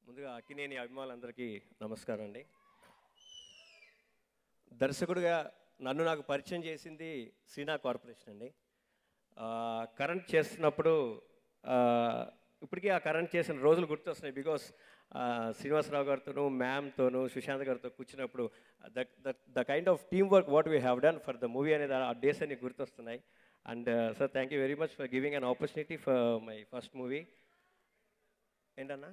ముందుగా అక్కినేని అభిమానులందరికీ నమస్కారం అండి దర్శకుడిగా నన్ను నాకు పరిచయం చేసింది సీనా కార్పొరేషన్ అండి కరెంట్ చేస్తున్నప్పుడు ఆ, ఇప్పటికీ ఆ కరెంట్ చేసిన రోజులు గుర్తొస్తున్నాయి బికాస్ శ్రీనివాసరావు గారితోనూ మ్యామ్తోనూ సుశాంత్ గారితో కూర్చున్నప్పుడు the the kind of team work what we have done for the movie అనేది ఆ డేస్ అన్ని గుర్తొస్తున్నాయి and sir thank you very much for giving an opportunity for my first movie ఏంటన్నా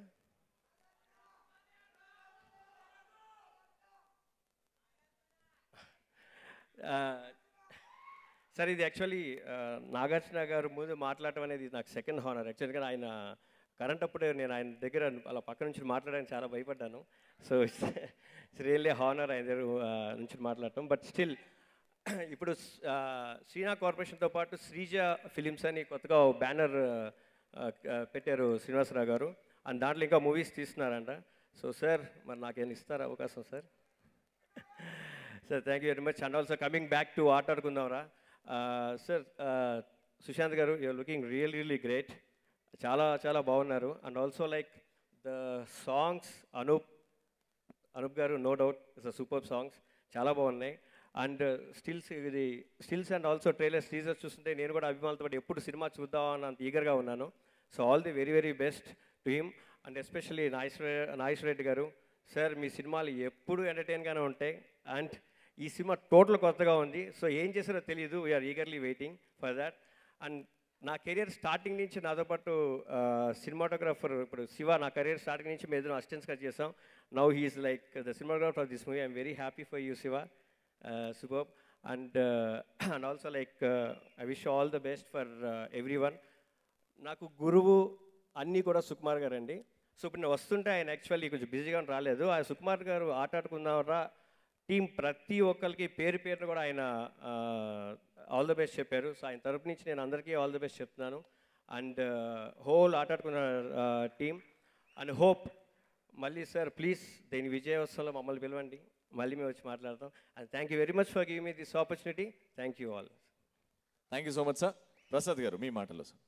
సార్ ఇది యాక్చువల్లీ నాగార్జున గారు ముందు మాట్లాడటం అనేది నాకు సెకండ్ హానర్ యాక్చువల్గా ఆయన కరెంట్ అప్పుడే నేను ఆయన దగ్గర అలా పక్క నుంచి మాట్లాడడానికి చాలా భయపడ్డాను సో ఇట్స్ రియల్లీ హానర్ ఆయన దగ్గర ఆ, నుంచి మాట్లాడటం బట్ స్టిల్ ఇప్పుడు ఆ, శ్రీనా కార్పొరేషన్తో పాటు శ్రీజ ఫిలిమ్స్ అని కొత్తగా బ్యానర్ పెట్టారు శ్రీనివాసరావు గారు అండ్ దాంట్లో ఇంకా మూవీస్ తీస్తున్నారంట సో సార్ మరి నాకేమైనా ఇస్తారా అవకాశం sir sir thank you very much and also coming back to ఆట ఆడుకుందాంరా sir Sushanth garu you're looking real really great చాలా చాలా బాగున్నారు and also like the songs Anoop Anoop garu no doubt it's super songs చాలా బాగున్నాయి అండ్ స్టిల్స్ ఇది stills and also trailers teasers చూస్తుంటే నేను కూడా అభిమానులతో పాటు ఎప్పుడు సినిమా చూద్దామని అంత ఈగర్గా ఉన్నాను so all the very very best to him and especially Nageswara Nageswara Reddy garu sir మీ సినిమాలు ఎప్పుడు ఎంటర్టైన్గానే ఉంటాయి అండ్ ఈ సినిమా టోటల్ కొత్తగా ఉంది సో ఏం చేశారో తెలియదు we're eagerly waiting for that and నా కెరియర్ స్టార్టింగ్ నుంచి నాతో పాటు సినిమాటోగ్రాఫర్ ఇప్పుడు శివ నా కెరియర్ స్టార్టింగ్ నుంచి మేము ఇద్దరం అసిస్టెంట్స్గా చేసాం now he is like the cinematographer of this movie I'm very happy for you Shiva super and and also like I wish all the best for every one నాకు గురువు అన్నీ కూడా సుకుమార్ గారు అండి సో ఇప్పుడు నేను వస్తుంటే ఆయన యాక్చువల్లీ కొంచెం బిజీగా రాలేదు ఆ సుకుమార్ గారు ఆట ఆడుకుందామరా టీం ప్రతి ఒక్కరికి పేరు పేరును కూడా ఆయన ఆల్ ద బెస్ట్ చెప్పారు సో ఆయన తరపు నుంచి నేను అందరికీ ఆల్ ద బెస్ట్ చెప్తున్నాను అండ్ హోల్ ఆట ఆడుకున్న టీం అండ్ హోప్ మళ్ళీ సార్ ప్లీజ్ దీని విజయోత్సవంలో మమ్మల్ని పిలవండి మళ్ళీ మేము వచ్చి మాట్లాడతాం and thank you very much for give me this opportunity thank you all thank you so much sir Prasad garu మీ మాటలో సార్